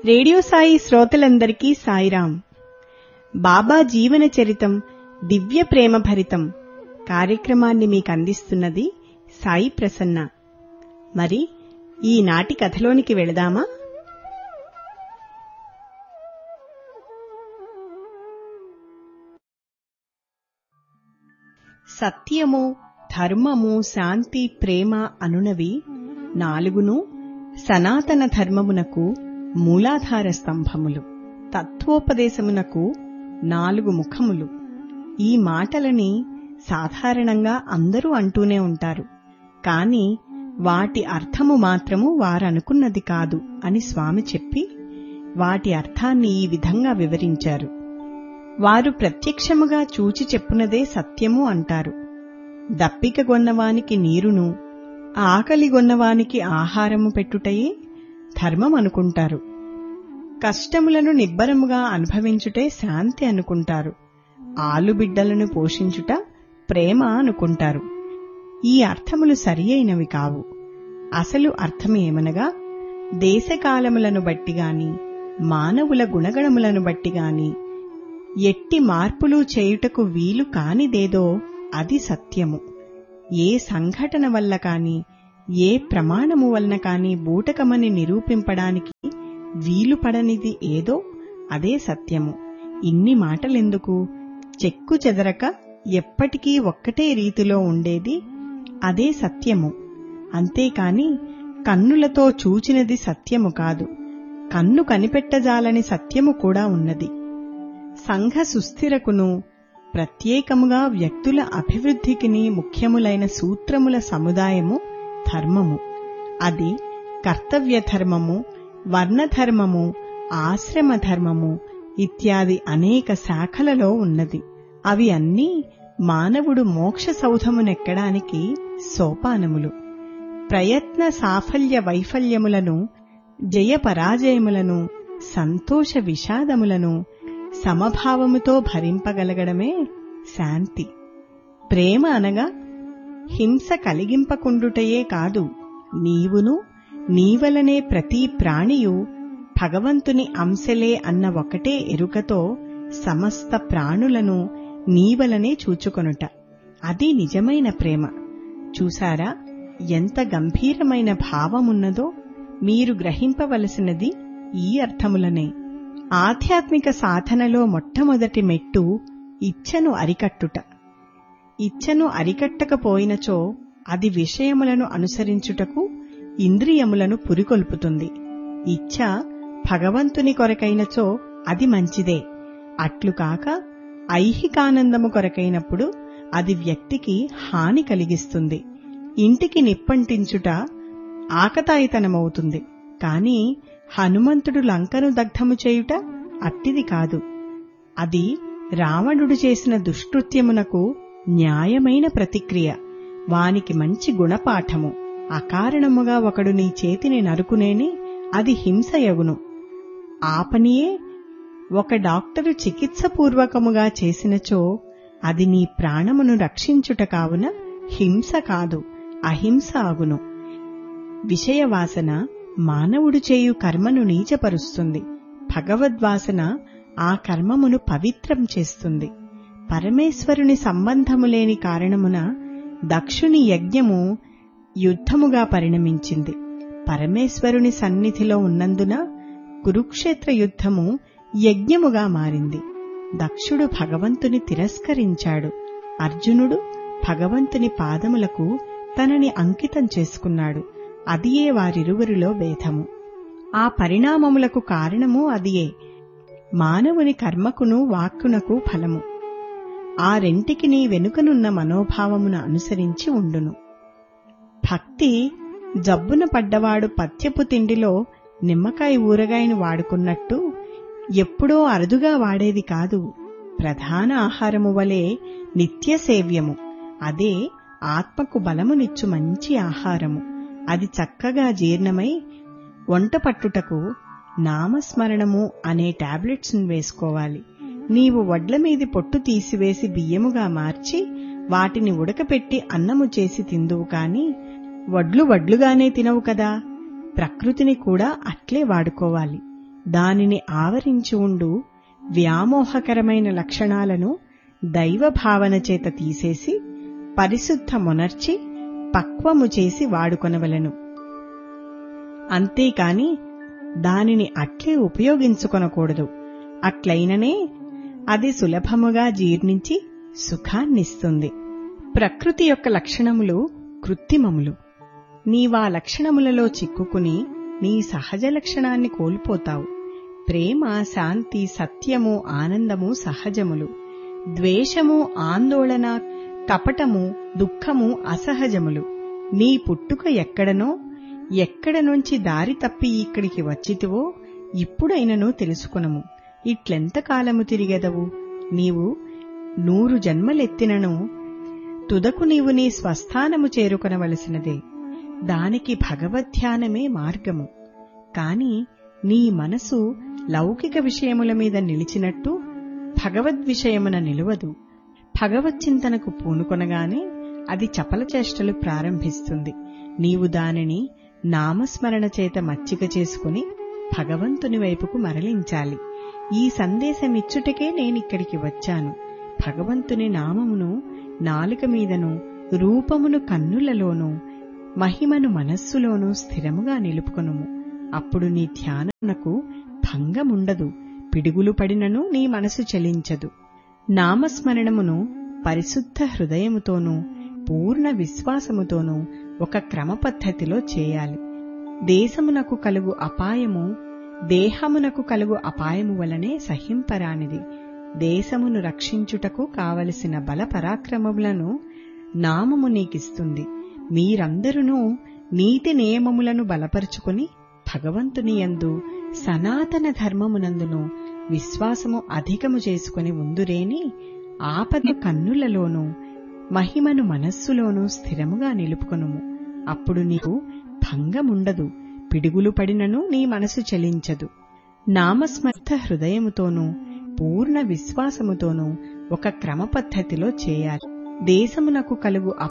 radio Sai శ్రోతలందరికీ సాయిరాం బాబా జీవన చరితం దివ్య ప్రేమ భరితం కార్యక్రమాన్ని మీకు అందిస్తున్నది సాయి ప్రసన్న మరి ఈనాటి కథలోనికి వెళదామా సత్యము ధర్మము శాంతి ప్రేమ అనునవి నాలుగును సనాతన ధర్మమునకు మూలాధార స్తంభములు తత్వోపదేశమునకు నాలుగు ముఖములు ఈ మాటలని సాధారణంగా అందరూ అంటూనే ఉంటారు కాని వాటి అర్థము మాత్రము వారనుకున్నది కాదు అని స్వామి చెప్పి వాటి అర్థాన్ని ఈ విధంగా వివరించారు వారు ప్రత్యక్షముగా చూచి చెప్పునదే సత్యము అంటారు దప్పిక గొన్నవానికి నీరును ఆకలి గొన్నవానికి ఆహారము పెట్టుటయే ధర్మం అనుకుంటారు కష్టములను నిబ్బరముగా అనుభవించుటే శాంతి అనుకుంటారు ఆలుబిడ్డలను పోషించుట ప్రేమ అనుకుంటారు ఈ అర్థములు సరియైనవి కావు అసలు అర్థమేమనగా దేశకాలములను బట్టిగాని మానవుల గుణగణములను బట్టిగాని ఎట్టి మార్పులు చేయుటకు వీలు కానిదేదో అది సత్యము ఏ సంఘటన వల్ల కాని ఏ ప్రమాణము వలన కాని బూటకమని నిరూపింపడానికి వీలు పడనిది ఏదో అదే సత్యము ఇన్ని మాటలెందుకు చెక్కు చెదరక ఎప్పటికీ ఒక్కటే రీతిలో ఉండేది అదే సత్యము అంతేకాని కన్నులతో చూచినది సత్యము కాదు కన్ను కనిపెట్టజాలని సత్యము కూడా ఉన్నది సంఘ సుస్థిరకును ప్రత్యేకముగా వ్యక్తుల అభివృద్ధికిని ముఖ్యములైన సూత్రముల సముదాయము ధర్మము అది కర్తవ్య ధర్మము వర్ణధర్మము ఆశ్రమ ధర్మము ఇత్యాది అనేక శాఖలలో ఉన్నది అవి అన్నీ మానవుడు మోక్ష సౌధమునెక్కడానికి సోపానములు ప్రయత్న సాఫల్య వైఫల్యములను జయ పరాజయములను సంతోష విషాదములను సమభావముతో భరింపగలగడమే శాంతి ప్రేమ అనగా హింస కలిగింపకుండుటయే కాదు నీవును నీవలనే ప్రతి ప్రాణియు భగవంతుని అంశలే అన్న ఒకటే ఎరుకతో సమస్త ప్రాణులను నీవలనే చూచుకొనుట అది నిజమైన ప్రేమ చూసారా ఎంత గంభీరమైన భావమున్నదో మీరు గ్రహింపవలసినది ఈ అర్థములనే ఆధ్యాత్మిక సాధనలో మొట్టమొదటి మెట్టు ఇచ్ఛను అరికట్టుట ఇచ్ఛను అరికట్టకపోయినచో అది విషయములను అనుసరించుటకు ఇంద్రియములను పురికొల్పుతుంది ఇచ్ఛ భగవంతుని కొరకైనచో అది మంచిదే అట్లు కాక ఐహికానందము కొరకైనప్పుడు అది వ్యక్తికి హాని కలిగిస్తుంది ఇంటికి నిప్పంటించుట ఆకతాయితనమవుతుంది కాని హనుమంతుడు లంకను దగ్ధము చేయుట అట్టిది కాదు అది రావణుడు చేసిన దుష్కృత్యమునకు న్యాయమైన ప్రతిక్రియ వానికి మంచి గుణపాఠము అకారణముగా ఒకడు నీ చేతిని నరుకునేని అది హింసయగును ఆపనియే ఒక డాక్టరు చికిత్సపూర్వకముగా చేసినచో అది నీ ప్రాణమును రక్షించుట కావున హింస కాదు అహింస అగును విషయవాసన మానవుడు చేయు కర్మను నీచపరుస్తుంది భగవద్వాసన ఆ కర్మమును పవిత్రం చేస్తుంది పరమేశ్వరుని సంబంధము లేని కారణమున దక్షుని యజ్ఞము యుద్ధముగా పరిణమించింది పరమేశ్వరుని సన్నిధిలో ఉన్నందున కురుక్షేత్ర యుద్ధము యజ్ఞముగా మారింది దక్షుడు భగవంతుని తిరస్కరించాడు అర్జునుడు భగవంతుని పాదములకు తనని అంకితం చేసుకున్నాడు అదియే వారిరువురిలో భేదము ఆ పరిణామములకు కారణము అదియే మానవుని కర్మకును వాక్కునకు ఫలము ఆ రెంటికి నీ వెనుకనున్న మనోభావమును అనుసరించి ఉండును భక్తి జబ్బున పడ్డవాడు పత్యపు తిండిలో నిమ్మకాయ ఊరగాయను వాడుకున్నట్టు ఎప్పుడో అరుదుగా వాడేది కాదు ప్రధాన ఆహారము వలె నిత్య సేవ్యము అదే ఆత్మకు బలమునిచ్చు మంచి ఆహారము అది చక్కగా జీర్ణమై వంట పట్టుటకు నామస్మరణము అనే టాబ్లెట్స్ వేసుకోవాలి నీవు వడ్ల మీది పొట్టు తీసివేసి బియ్యముగా మార్చి వాటిని ఉడకపెట్టి అన్నము చేసి తిందువు కాని వడ్లు వడ్లుగానే తినవు కదా ప్రకృతిని కూడా అట్లే వాడుకోవాలి దానిని ఆవరించి ఉండు వ్యామోహకరమైన లక్షణాలను దైవభావన చేత తీసేసి పరిశుద్ధమునర్చి పక్వము చేసి వాడుకొనవలెను అంతేకాని దానిని అట్లే ఉపయోగించుకొనకూడదు అట్లయిననే అది సులభముగా జీర్ణించి సుఖాన్నిస్తుంది ప్రకృతి యొక్క లక్షణములు కృత్రిమములు నీవా లక్షణములలో చిక్కుకుని నీ సహజ లక్షణాన్ని కోల్పోతావు ప్రేమ శాంతి సత్యము ఆనందము సహజములు ద్వేషము ఆందోళన కపటము దుఃఖము అసహజములు నీ పుట్టుక ఎక్కడనో ఎక్కడ నుంచి దారి తప్పి ఇక్కడికి వచ్చితివో ఇప్పుడైనను తెలుసుకునము ఇట్లెంతకాలము తిరిగెదవు నీవు నూరు జన్మలెత్తినను తుదకు నీవు నీ స్వస్థానము చేరుకొనవలసినదే దానికి భగవద్ధ్యానమే మార్గము కాని నీ మనసు లౌకిక విషయముల మీద నిలిచినట్టు భగవద్విషయమున నిలువదు భగవచ్చింతనకు పూనుకొనగానే అది చపల చేష్టలు ప్రారంభిస్తుంది నీవు దానిని నామస్మరణ చేత మచ్చిక చేసుకుని భగవంతుని వైపుకు మరలించాలి ఈ సందేశమిచ్చుటకే నేనిక్కడికి వచ్చాను భగవంతుని నామమును నాలుక మీదను రూపమును కన్నులలోనూ మహిమను మనస్సులోనూ స్థిరముగా నిలుపుకొనుము అప్పుడు నీ ధ్యానమునకు భంగముండదు పిడుగులు పడినను నీ మనసు చలించదు నామస్మరణమును పరిశుద్ధ హృదయముతోనూ పూర్ణ విశ్వాసముతోనూ ఒక క్రమపద్ధతిలో చేయాలి దేశమునకు కలుగు అపాయము దేహమునకు కలుగు అపాయము వలనే సహింపరానిది దేశమును రక్షించుటకు కావలసిన బల పరాక్రమములను నామము నీకిస్తుంది మీరందరూ నీతి నియమములను బలపరుచుకుని భగవంతుని యందు సనాతన ధర్మమునందును విశ్వాసము అధికము చేసుకుని ఉందురేని ఆపద కన్నులలోనూ మహిమను మనస్సులోనూ స్థిరముగా నిలుపుకొనుము అప్పుడు నీకు భంగముండదు పిడుగులు పడినను నీ మనసు చలించదు నామస్మర్థ హృదయముతోనూ పూర్ణ విశ్వాసముతోనూ ఒక క్రమపద్ధతిలో చేయాలి దేశమునకు కలుగు